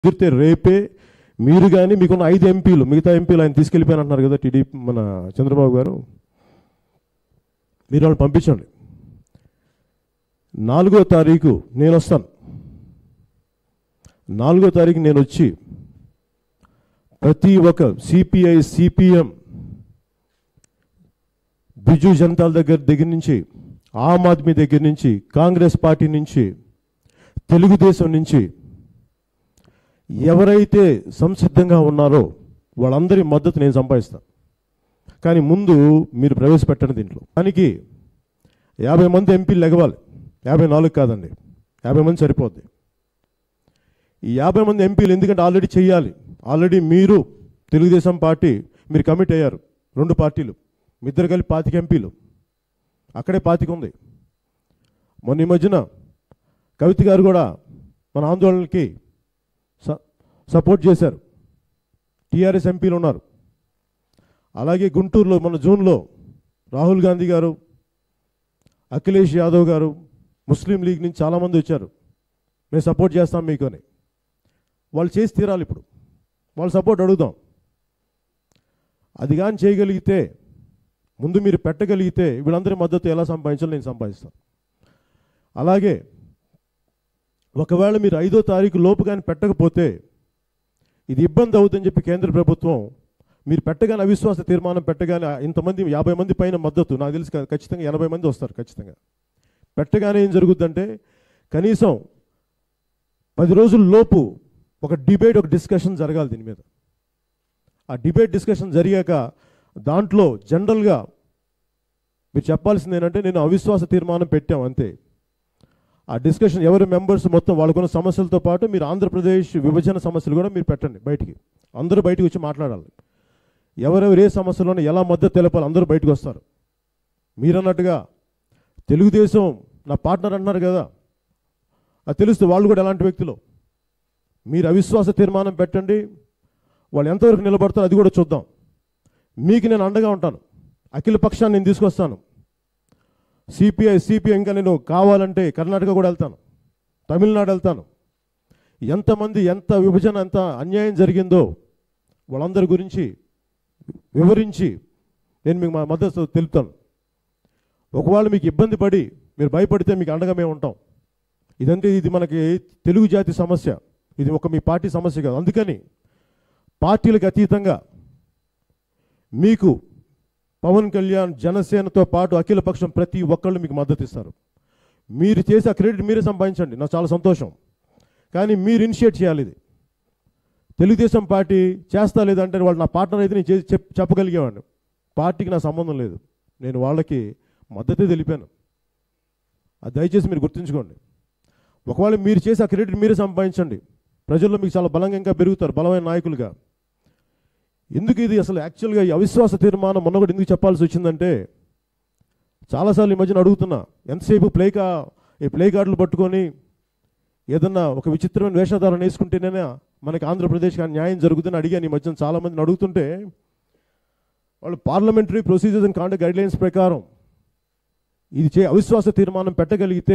కుదిరితే రేపే మీరు కానీ మీకున్న ఐదు ఎంపీలు మిగతా ఎంపీలు ఆయన తీసుకెళ్ళిపోయాను అంటున్నారు కదా టీడీపీ మన చంద్రబాబు గారు మీరు వాళ్ళని పంపించండి నాలుగో తారీఖు నేను వస్తాను నాలుగో తారీఖు నేను వచ్చి ప్రతి ఒక్క సిపిఐ సిపిఎం బిజు జనతాల దగ్గర దగ్గర నుంచి ఆమ్ ఆద్మీ దగ్గర నుంచి కాంగ్రెస్ పార్టీ నుంచి తెలుగుదేశం నుంచి ఎవరైతే సంసిద్ధంగా ఉన్నారో వాళ్ళందరి మద్దతు నేను సంపాదిస్తాను కానీ ముందు మీరు ప్రవేశపెట్టండి దీంట్లో దానికి యాభై మంది ఎంపీలు ఎగవాలి యాభై నాలుగు కాదండి యాభై మంది సరిపోద్ది ఈ యాభై మంది ఎంపీలు ఎందుకంటే ఆల్రెడీ చేయాలి ఆల్రెడీ మీరు తెలుగుదేశం పార్టీ మీరు కమిట్ అయ్యారు రెండు పార్టీలు మీ ఇద్దరు కలిపి పాతిక ఎంపీలు అక్కడే పాతిక ఉంది మొన్న ఈ మధ్యన కవిత గారు కూడా మన ఆందోళనకి స- సపోర్ట్ చేశారు టీఆర్ఎస్ ఎంపీలు ఉన్నారు అలాగే గుంటూరులో మన జూన్లో రాహుల్ గాంధీ గారు అఖిలేష్ యాదవ్ గారు ముస్లిం లీగ్ నుంచి చాలామంది వచ్చారు మేము సపోర్ట్ చేస్తాం మీకు అని వాళ్ళు చేసి తీరాలి ఇప్పుడు వాళ్ళ సపోర్ట్ అడుగుదాం అది కానీ చేయగలిగితే ముందు మీరు పెట్టగలిగితే వీళ్ళందరి మద్దతు ఎలా సంపాదించాలో నేను సంపాదిస్తాను అలాగే ఒకవేళ మీరు ఐదో తారీఖు లోపు కానీ పెట్టకపోతే ఇది ఇబ్బంది అవుతుందని చెప్పి కేంద్ర ప్రభుత్వం మీరు పెట్టగానే అవిశ్వాస తీర్మానం పెట్టగానే ఇంతమంది యాభై మంది పైన మద్దతు నాకు తెలిసి క- ఖచ్చితంగా ఎనభై మంది వస్తారు ఖచ్చితంగా పెట్టగానే ఏం జరుగుద్దంటే కనీసం పది రోజుల లోపు ఒక డిబేట్ ఒక డిస్కషన్ జరగాలి దీని మీద ఆ డిబేట్ డిస్కషన్ జరిగాక దాంట్లో జనరల్గా మీరు చెప్పాల్సింది ఏంటంటే నేను అవిశ్వాస తీర్మానం పెట్టాం అంతే ఆ డిస్కషన్ ఎవరి మెంబర్స్ మొత్తం వాళ్ళకున్న సమస్యలతో పాటు మీరు ఆంధ్రప్రదేశ్ విభజన సమస్యలు కూడా మీరు పెట్టండి బయటికి అందరూ బయటికి వచ్చి మాట్లాడాలి ఎవరెవరు ఏ సమస్యలోనే ఎలా మద్దతు తెలపాలి అందరూ బయటకు వస్తారు మీరన్నట్టుగా తెలుగుదేశం నా పార్ట్నర్ అంటున్నారు కదా అది తెలుస్తే వాళ్ళు కూడా ఎలాంటి వ్యక్తులు మీరు అవిశ్వాస తీర్మానం పెట్టండి వాళ్ళు ఎంతవరకు నిలబడతారో అది కూడా చూద్దాం మీకు నేను అండగా ఉంటాను అఖిల పక్షాన్ని నేను తీసుకొస్తాను సిపిఐ సిపిఐ ఇంకా నేను కావాలంటే కర్ణాటక కూడా వెళ్తాను తమిళనాడు వెళ్తాను ఎంతమంది ఎంత విభజన ఎంత అన్యాయం జరిగిందో వాళ్ళందరి గురించి వివరించి నేను మీకు మా మద్దతు తెలుపుతాను ఒకవేళ మీకు ఇబ్బంది పడి మీరు భయపడితే మీకు అండగా మేము ఉంటాం ఇదంతే ఇది మనకి తెలుగు జాతి సమస్య ఇది ఒక మీ పార్టీ సమస్య కాదు అందుకని పార్టీలకు అతీతంగా మీకు పవన్ కళ్యాణ్ జనసేనతో పాటు అఖిల పక్షం ప్రతి ఒక్కళ్ళు మీకు మద్దతు ఇస్తారు మీరు చేసే ఆ క్రెడిట్ మీరే సంపాదించండి నాకు చాలా సంతోషం కానీ మీరు ఇనిషియేట్ చేయాలి ఇది తెలుగుదేశం పార్టీ చేస్తా లేదంటే వాళ్ళు నా పార్ట్నర్ అయితే నేను చేసి చెప్ చెప్పగలిగేవాడిని పార్టీకి నా సంబంధం లేదు నేను వాళ్ళకి మద్దతే తెలిపాను అది దయచేసి మీరు గుర్తుంచుకోండి ఒకవేళ మీరు చేసి ఆ క్రెడిట్ మీరే సంపాదించండి ప్రజల్లో మీకు చాలా బలంగా ఇంకా పెరుగుతారు బలమైన నాయకులుగా ఎందుకు ఇది అసలు యాక్చువల్గా ఈ అవిశ్వాస తీర్మానం మొన్న కూడా ఎందుకు చెప్పాల్సి వచ్చిందంటే చాలాసార్లు ఈ మధ్యన అడుగుతున్నా ఎంతసేపు ప్లే కా ఈ ప్లే కార్డులు పట్టుకొని ఏదన్నా ఒక విచిత్రమైన వేషధారణ వేసుకుంటేనే మనకి ఆంధ్రప్రదేశ్కి ఆ న్యాయం జరుగుతుందని అడిగాను ఈ మధ్యన చాలామందిని అడుగుతుంటే వాళ్ళు parliamentary procedures and conduct guidelines ప్రకారం ఇది చే అవిశ్వాస తీర్మానం పెట్టగలిగితే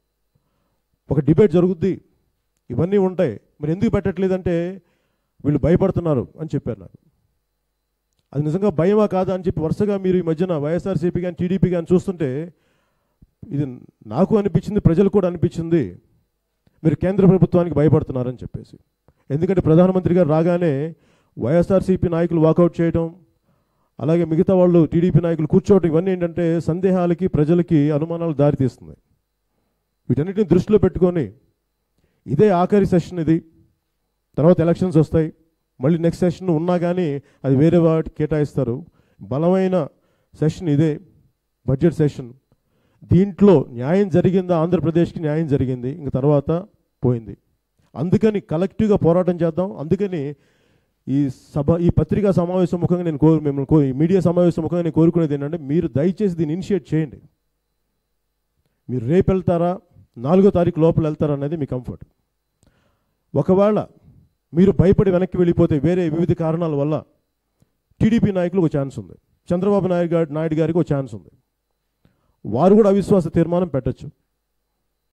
ఒక డిబేట్ జరుగుద్ది ఇవన్నీ ఉంటాయి మరి ఎందుకు పెట్టట్లేదంటే వీళ్ళు భయపడుతున్నారు అని చెప్పారు నాకు అది నిజంగా భయమా కాదా అని చెప్పి వరుసగా మీరు ఈ మధ్యన వైఎస్ఆర్సీపీ కానీ టీడీపీ కానీ చూస్తుంటే ఇది నాకు అనిపించింది ప్రజలకు కూడా అనిపించింది మీరు కేంద్ర ప్రభుత్వానికి భయపడుతున్నారని చెప్పేసి ఎందుకంటే ప్రధానమంత్రి గారు రాగానే వైఎస్ఆర్సీపీ నాయకులు వాకౌట్ చేయడం అలాగే మిగతా వాళ్ళు టీడీపీ నాయకులు కూర్చోవడం ఇవన్నీ ఏంటంటే సందేహాలకి ప్రజలకి అనుమానాలు దారితీస్తుంది వీటన్నిటిని దృష్టిలో పెట్టుకొని ఇదే ఆఖరి సెషన్ ఇది తర్వాత ఎలక్షన్స్ వస్తాయి మళ్ళీ నెక్స్ట్ సెషన్ ఉన్నా కానీ అది వేరే వాటికి కేటాయిస్తారు బలమైన సెషన్ ఇదే బడ్జెట్ సెషన్ దీంట్లో న్యాయం జరిగిందా ఆంధ్రప్రదేశ్కి న్యాయం జరిగింది ఇంక తర్వాత పోయింది అందుకని కలెక్టివ్గా పోరాటం చేద్దాం అందుకని ఈ సభ ఈ పత్రికా సమావేశం ముఖంగా నేను కోరు మిమ్మల్ని కో ఈ మీడియా సమావేశం ముఖంగా నేను కోరుకునేది ఏంటంటే మీరు దయచేసి దీన్ని ఇనిషియేట్ చేయండి మీరు రేపు వెళ్తారా నాలుగో తారీఖు లోపల వెళ్తారా అనేది మీ కంఫర్ట్ ఒకవేళ మీరు భయపడి వెనక్కి వెళ్ళిపోతే వేరే వివిధ కారణాల వల్ల టీడీపీ నాయకులకు ఒక ఛాన్స్ ఉంది చంద్రబాబు నాయుడు గారి నాయుడు గారికి ఒక ఛాన్స్ ఉంది వారు కూడా అవిశ్వాస తీర్మానం పెట్టచ్చు